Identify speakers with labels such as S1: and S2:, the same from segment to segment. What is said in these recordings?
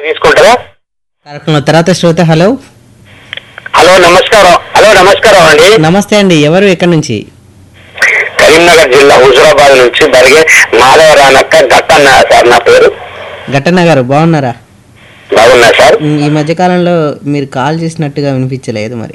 S1: తీసుకుంటారా
S2: కార్యక్రమం తర్వాత శ్రోత హలో
S1: హలో నమస్కారం హలో నమస్కారం అండి
S2: నమస్తే అండి ఎవరు ఎక్కడి నుంచి
S1: కరీంనగర్ జిల్లా హుజురాబాద్ నుంచి బరిగే మాధవరానక్క గట్టన్న సార్ నా పేరు
S2: ఘటన గారు బాగున్నారా
S1: బాగున్నా సార్
S2: ఉమ్, ఈ మధ్య కాలంలో మీరు కాల్ చేసినట్టుగా వినిపించలేదు మరి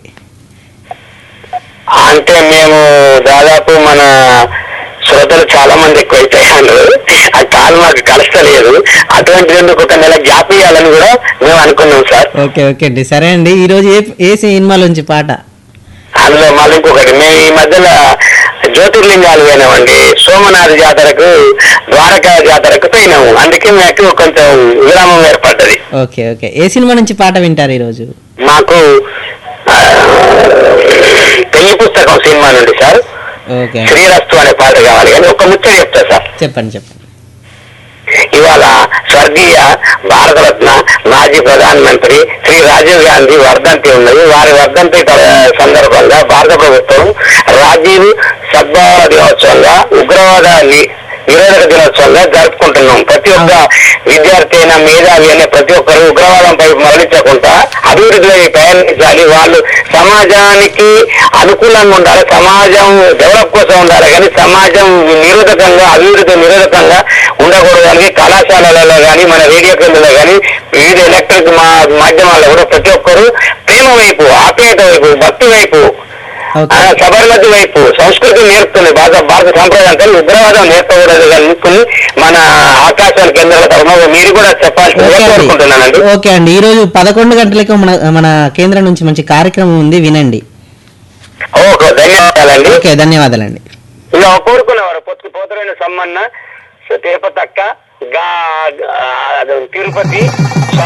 S1: అంటే మేము దాదాపు మన శ్రోతలు చాలా మంది ఎక్కువైపోయారు ఆ కాలు మాకు కలస్తలేదు అటువంటి ఎందుకు ఒక నెల గ్యాప్ ఇవ్వాలని కూడా మేము అనుకున్నాం సార్
S2: ఓకే ఓకే అండి సరే అండి ఈరోజు ఏ ఏ సినిమాలోంచి పాట
S1: అందులో మళ్ళీ ఇంకొకటి మేము ఈ మధ్యలో జ్యోతిర్లింగాలు పోయినామండి సోమనాథ జాతరకు ద్వారకా జాతరకు పోయినాము అందుకే మాకు కొంచెం విరామం ఏర్పడ్డది
S2: ఓకే ఓకే ఏ సినిమా నుంచి పాట వింటారు ఈరోజు
S1: మాకు ఆ, పెళ్లి పుస్తకం సినిమా నుండి సార్
S2: ఓకే
S1: శ్రీరస్తు అనే పాట కావాలి కానీ ఒక ముచ్చట చెప్తా సార్
S2: చెప్పండి చెప్పండి
S1: ఇవాళ స్వర్గీయ భారతరత్న మాజీ ప్రధానమంత్రి శ్రీ రాజీవ్ గాంధీ వర్ధంతి ఉన్నది వారి వర్ధంతి క- సందర్భంగా భారత ప్రభుత్వం రాజీవ్ సద్భావ దినోత్సవంగా ఉగ్రవాద ని- నిరోధక దినోత్సవంగా జరుపుకుంటున్నాం ప్రతి ఒక్క విద్యార్థి అయినా మేధావి అయినా ప్రతి ఒక్కరు ఉగ్రవాదంపై మరణించకుండా అభివృద్ధిలో ప్రయాణించాలి వాళ్ళు సమాజానికి అనుకూలంగా ఉండాలి సమాజం డెవలప్ కోసం ఉండాలి కానీ సమాజం నిరోధకంగా అభివృద్ధి నిరోధకంగా ఉండకూడదని కళాశాలలలో కానీ మన రేడియో కేంద్రంలో కానీ వివిధ ఎలక్ట్రిక్ మా మాధ్యమాల్లో కూడా ప్రతి ఒక్కరు ప్రేమ వైపు ఆప్యాయత వైపు భక్తి వైపు ఆ,
S2: ఓకే
S1: సబర్మతి వైపు సంస్కృతి నేర్పుతుంది భారత భారత సంప్రదాయం కానీ ఉగ్రవాదం నేర్పకూడదు అనుకుని మన ఆకాశాల కేంద్రాల తరఫున మీరు కూడా చెప్పాల్సిందిగా
S2: ఓకే అండి
S1: కోరుకుంటున్నానండి
S2: ఓకే అండి ఈరోజు పదకొండు గంటలకు మన మన కేంద్రం నుంచి మంచి కార్యక్రమం ఉంది వినండి
S1: ఓకే ధన్యవాదాలండి
S2: ఓకే ధన్యవాదాలండి
S1: ఇలా కోరుకునేవారు పొత్తు పోతరైన సమ్మన్న తిరుపతి అక్క గా గా- తిరుపతి